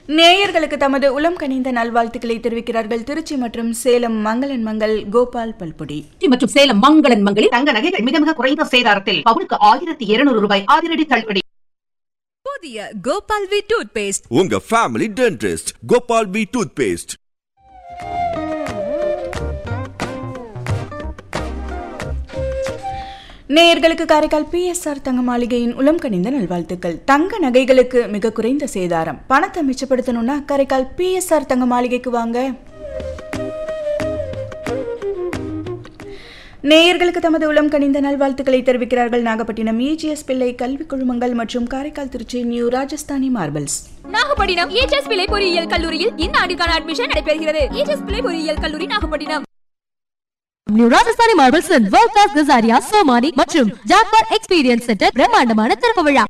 நேயர்களுக்கு தமது உளம் கனிந்த நல்வாழ்த்துக்களை தெரிவிக்கிறார்கள் திருச்சி மற்றும் சேலம் மங்களன் மங்கள் கோபால் பல்பொடி திருச்சி மற்றும் சேலம் மங்களன் மங்களில் தங்க நகைகள் மிக மிக குறைந்த சேதாரத்தில் பவுனுக்கு ஆயிரத்தி இருநூறு ரூபாய் அதிரடி தள்ளுபடி புதிய கோபால் வி டூத் பேஸ்ட் உங்க family dentist Gopal P toothpaste நேயர்களுக்கு காரைக்கால் பிஎஸ்ஆர் தங்க மாளிகையின் உளம் கனிந்த நல்வாழ்த்துக்கள் தங்க நகைகளுக்கு மிக குறைந்த சேதாரம் பணத்தை மிச்சப்படுத்தணும்னா காரைக்கால் பிஎஸ்ஆர் தங்க மாளிகைக்கு வாங்க நேயர்களுக்கு தமது உளம் கனிந்த நல்வாழ்த்துக்களை தெரிவிக்கிறார்கள் நாகப்பட்டினம் இஜிஎஸ் பிள்ளை கல்வி குழுமங்கள் மற்றும் காரைக்கால் திருச்சி நியூ ராஜஸ்தானி மார்பிள்ஸ் நாகப்பட்டினம் ஏஜஸ் பிள்ளை பொறியியல் கல்லூரியில் இந்த ஆண்டுக்கான அட்மிஷன் நடைபெறுகிறது ஏஜஸ் பிள்ளை பொறியியல் கல்லூரி Nagapattinam new Rajasthani marbles world class Kajaria Somany மற்றும் ஜாக்வார் எக்ஸ்பீரியன்ஸ் சென்டர் பிரம்மாண்டமான திறப்பு விழா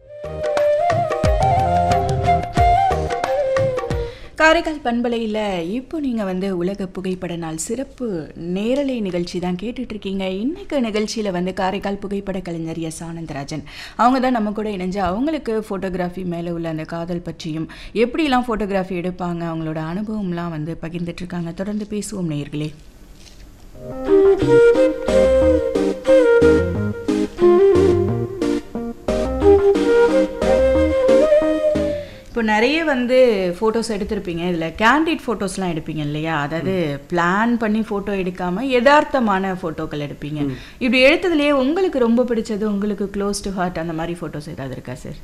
காரைக்கால் பண்பலையில் இப்போ நீங்கள் வந்து உலக புகைப்பட நாள் சிறப்பு நேரலை நிகழ்ச்சி தான் கேட்டுட்டு இருக்கீங்க இன்னைக்கு நிகழ்ச்சியில் வந்து காரைக்கால் புகைப்பட கலைஞர் எஸ் ஆனந்தராஜன் அவங்க தான் நம்ம கூட இணைஞ்சு அவங்களுக்கு ஃபோட்டோகிராஃபி மேலே உள்ள அந்த காதல் பற்றியும் எப்படிலாம் ஃபோட்டோகிராஃபி எடுப்பாங்க அவங்களோட அனுபவம்லாம் வந்து பகிர்ந்துட்டு இருக்காங்க தொடர்ந்து பேசுவோம் நேயர்களே இப்போ நிறைய வந்து ஃபோட்டோஸ் எடுத்திருப்பீங்க இதில் கேண்டிட் ஃபோட்டோஸ்லாம் எடுப்பீங்க இல்லையா அதாவது பிளான் பண்ணி ஃபோட்டோ எடுக்காமல் யதார்த்தமான ஃபோட்டோக்கள் எடுப்பீங்க இப்படி எடுத்ததுலேயே உங்களுக்கு ரொம்ப பிடிச்சது உங்களுக்கு க்ளோஸ் டு ஹார்ட் அந்த மாதிரி ஃபோட்டோஸ் ஏதாவது இருக்கா சார்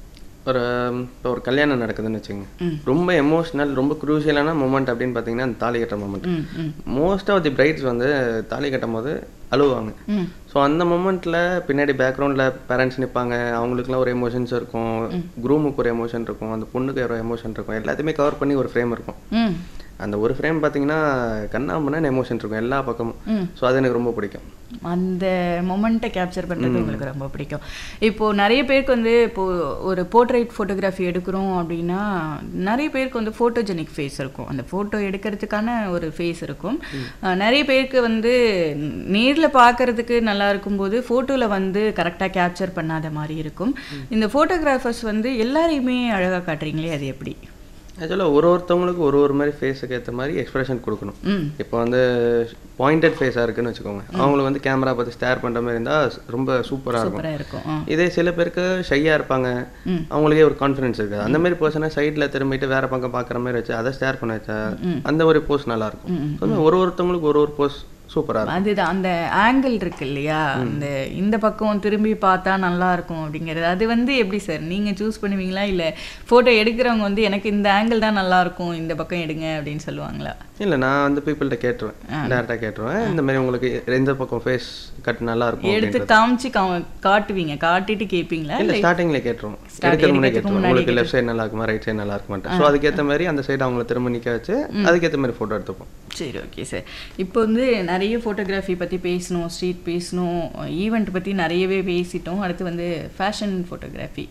ஒரு இப்போ ஒரு கல்யாணம் நடக்குதுன்னு வச்சுங்க ரொம்ப எமோஷ்னல் ரொம்ப குரூஷியலான மூமெண்ட் அப்படின்னு பார்த்தீங்கன்னா அந்த தாலி கட்டுற மூமெண்ட் ம் ம் மோஸ்ட் ஆஃப் தி பிரைட்ஸ் வந்து தாலி கட்டும் போது அழுவாங்க ஸோ அந்த மூமெண்ட்டில் பின்னாடி பேக்ரவுண்டில் பேரண்ட்ஸ் நிற்பாங்க அவங்களுக்குலாம் ஒரு எமோஷன்ஸ் இருக்கும் குரூமுக்கு ஒரு எமோஷன் இருக்கும் அந்த பொண்ணுக்கு ஒரு எமோஷன் இருக்கும் எல்லாத்தையுமே கவர் பண்ணி ஒரு ஃப்ரேம் இருக்கும் ம் அந்த ஒரு ஃப்ரேம் பார்த்தீங்கன்னா கண்ணாமண்ணா எமோஷன் இருக்கும் எல்லா பக்கமும் ஸோ அது எனக்கு ரொம்ப பிடிக்கும் அந்த மொமெண்ட்டை கேப்சர் பண்ணுறது உங்களுக்கு ரொம்ப பிடிக்கும் இப்போது நிறைய பேருக்கு வந்து இப்போது ஒரு போர்ட்ரைட் ஃபோட்டோகிராஃபி எடுக்கிறோம் அப்படின்னா நிறைய பேருக்கு வந்து ஃபோட்டோஜெனிக் ஃபேஸ் இருக்கும் அந்த ஃபோட்டோ எடுக்கிறதுக்கான ஒரு ஃபேஸ் இருக்கும் அஹ் நிறைய பேருக்கு வந்து நேரில் பார்க்கறதுக்கு நல்லா இருக்கும்போது ஃபோட்டோவில் வந்து கரெக்டாக கேப்சர் பண்ணாத மாதிரி இருக்கும் இந்த ஃபோட்டோகிராஃபர்ஸ் வந்து எல்லாரையுமே அழகாக காட்டுறீங்களே அது எப்படி ஆக்சுவலாக ஒரு ஒருத்தவங்களுக்கு ஒரு ஒரு மாதிரி ஃபேஸுக்கு ஏற்ற மாதிரி எக்ஸ்பிரஷன் கொடுக்கணும் ம் இப்போ வந்து பாயிண்டட் ஃபேஸாக இருக்குன்னு வச்சுக்கோங்க அவங்களுக்கு வந்து கேமரா பார்த்து ஸ்டேர் பண்ணுற மாதிரி இருந்தால் ரொம்ப சூப்பராக இருக்கும் சூப்பராக இருக்கும் ஆ இதே சில பேருக்கு ஷையாக இருப்பாங்க அவங்களுக்கே ஒரு கான்ஃபிடன்ஸ் இருக்காது அந்த மாதிரி பர்சனை சைடில் திரும்பிட்டு வேற பக்கம் பார்க்குற மாதிரி வச்சு அதை ஸ்டேர் பண்ண வச்சா அந்த ஒரு போஸ் நல்லா இருக்கும் So, ஒரு ஒருத்தவங்களுக்கு ஒரு ஒரு போஸ் சூப்பராக இருக்கும் அதுதான் அந்த ஆங்கிள் இருக்கு இல்லையா அந்த இந்த பக்கம் திரும்பி பார்த்தா நல்லா இருக்கும் அப்படிங்கிறது அது வந்து எப்படி சார் நீங்க சூஸ் பண்ணுவீங்களா இல்ல போட்டோ எடுக்கிறவங்க வந்து எனக்கு இந்த ஆங்கிள் தான் நல்லா இருக்கும் இந்த பக்கம் எடுங்க அப்படின்னு சொல்லுவாங்களா இல்லை நான் வந்து பீப்புள்கிட்ட கேட்டுருவேன் டேரெக்டாக கேட்டுருவேன் இந்த மாதிரி உங்களுக்கு எந்த பக்கம் ஃபேஸ் கட் நல்லா இருக்கும் எடுத்து அப்படின்றது. காமிச்சு கா- காட்டுவீங்க காட்டிட்டு கேட்பீங்களா இல்ல இல்லை ஸ்டார்டிங்ல கேட்டுருவோம் Start எடுக்கிற முன்னே எடுக்கிறதுக்கு கேட்டுருவோம் முன்னாடி உங்களுக்கு லெஃப்ட் சைடு நல்லா இருக்குமா ரைட் சைடு நல்லா இருக்குமாட்டேன் ஸோ அதுக்கேற்ற மாதிரி அந்த சைடு அவங்கள திரும்ப நிக்க வச்சு அதுக்கேற்ற மாதிரி ஃபோட்டோ எடுத்துப்போம் சரி ஓகே சார் இப்போ வந்து நிறைய ஃபோட்டோகிராஃபி பற்றி பேசணும் ஸ்ட்ரீட் பேசணும் ஈவெண்ட் பற்றி நிறையவே பேசிட்டோம் அடுத்து வந்து ஃபேஷன் ஃபோட்டோகிராஃபி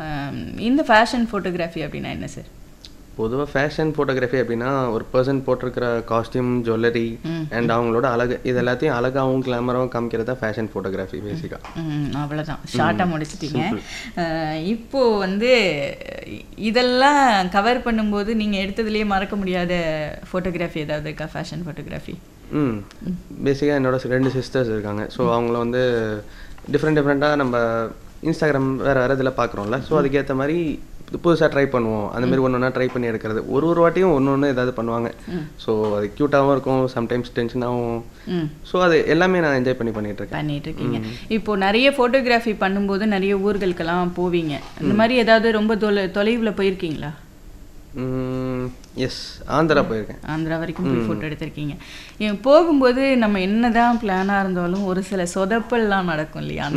இந்த ஃபேஷன் ஃபோட்டோகிராஃபி அப்படின்னா என்ன சார் பொதுவாக ஃபேஷன் ஃபோட்டோகிராஃபி அப்படின்னா ஒரு பர்சன் போட்டிருக்கிற காஸ்டியூம் ஜுவல்லரி அண்ட் அவங்களோட அழகு இது எல்லாத்தையும் அழகாகவும் கிளாமராகவும் காமிக்கிறது தான் ஃபேஷன் ஃபோட்டோகிராஃபி பேசிக்காக ம், அவ்வளவுதான் ஷார்ட்டாக முடிச்சிட்டீங்க அஹ், இப்போ வந்து இதெல்லாம் கவர் பண்ணும்போது நீங்க எடுத்ததுலயே மறக்க முடியாத ஃபோட்டோகிராஃபி ஏதாவது இருக்கா ஃபேஷன் ஃபோட்டோகிராஃபி ம் பேசிக்காக என்னோட ரெண்டு சிஸ்டர்ஸ் இருக்காங்க ஸோ அவங்கள வந்து டிஃப்ரெண்ட் டிஃப்ரெண்ட்டாக நம்ம இன்ஸ்டாகிராம் வேறு வேறு இதில் பார்க்குறோம்ல ஸோ அதுக்கேற்ற மாதிரி புதுசாக ட்ரை பண்ணுவோம் அந்த மாதிரி ஒன்று ஒன்றா ட்ரை பண்ணி எடுக்கிறது ஒரு ஒரு வாட்டியும் ஒன்று ஒன்று ஏதாவது பண்ணுவாங்க ஸோ அது க்யூட்டாகவும் இருக்கும் சம்டைம்ஸ் டென்ஷனாகவும் ம் ஸோ அது எல்லாமே நான் என்ஜாய் பண்ணி பண்ணிட்டு இருக்கேன் பண்ணிட்டு இருக்கீங்க இப்போ நிறைய ஃபோட்டோகிராஃபி பண்ணும்போது நிறைய ஊர்களுக்கெல்லாம் போவீங்க இந்த மாதிரி ஏதாவது ரொம்ப தொலை தொலைவில் போயிருக்கீங்களா எஸ் ஆந்திரா போயிருக்கேன் ஆந்திரா வரைக்கும் போய் ஃபோட்டோ எடுத்திருக்கீங்க இங்க போகும்போது நம்ம என்னதான் பிளானாக இருந்தாலும் ஒரு சில சொதப்பல்லாம் நடக்கும் இல்லையா